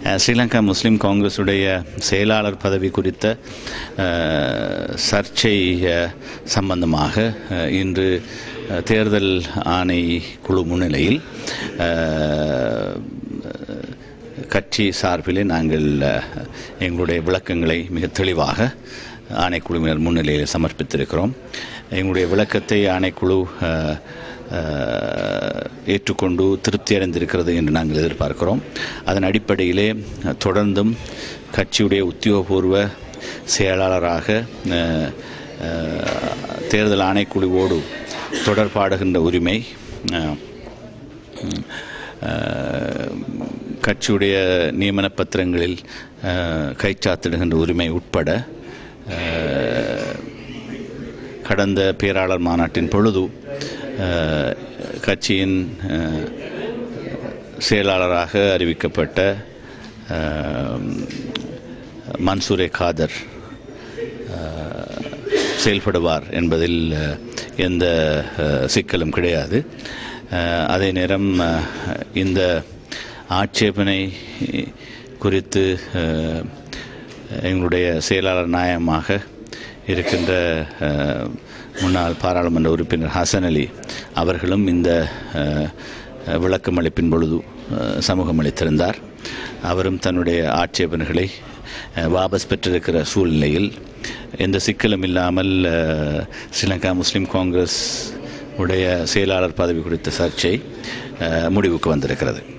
அஹ், ஸ்ரீலங்கா முஸ்லீம் காங்கிரஸுடைய செயலாளர் பதவி குறித்த அஹ், சர்ச்சை அஹ், சம்பந்தமாக அஹ், இன்று அஹ், தேர்தல் ஆணை குழு முன்னிலையில் அஹ், கட்சி சார்பிலே நாங்கள் அஹ், எங்களுடைய விளக்கங்களை மிக தெளிவாக ஆணைக்குழுவினர் முன்னிலையில் சமர்ப்பித்திருக்கிறோம் எங்களுடைய விளக்கத்தை ஆணைக்குழு அஹ், அஹ், ஏற்றுக்கொண்டு திருப்தி அடைந்திருக்கிறது என்று நாங்கள் எதிர்பார்க்கிறோம் அதன் அடிப்படையிலே அஹ், தொடர்ந்தும் கட்சியுடைய உத்தியோகபூர்வ செயலாளராக அஹ், அஹ், தேர்தல் ஆணைக்குழுவோடு தொடர்பாடுகின்ற உரிமை அஹ், அஹ், கட்சியுடைய நியமன பத்திரங்களில் அஹ், கைச்சாத்திடுகின்ற உரிமை உட்பட அஹ், கடந்த பேராளர் மாநாட்டின் பொழுது அஹ், கட்சியின் அஹ், செயலாளராக அறிவிக்கப்பட்ட அஹ், மன்சூரே காதர் அஹ், செயல்படுவார் என்பதில் அஹ், எந்த அஹ், சிக்கலும் கிடையாது அஹ், அதே நேரம் அஹ், இந்த ஆட்சேபனை குறித்து அஹ், எங்களுடைய செயலாளர் நாயகமாக இருக்கின்ற அஹ், முன்னாள் பாராளுமன்ற உறுப்பினர் ஹசன் அலி அவர்களும் இந்த அஹ், விளக்கம் அளிப்பின் பொழுது அஹ், சமூகம் அளித்திருந்தார் அவரும் தன்னுடைய ஆட்சேபனைகளை அஹ், வாபஸ் பெற்றிருக்கிற சூழ்நிலையில் எந்த சிக்கலும் இல்லாமல் அஹ், ஸ்ரீலங்கா முஸ்லீம் காங்கிரஸ் உடைய செயலாளர் பதவி குறித்த சர்ச்சை அஹ், முடிவுக்கு வந்திருக்கிறது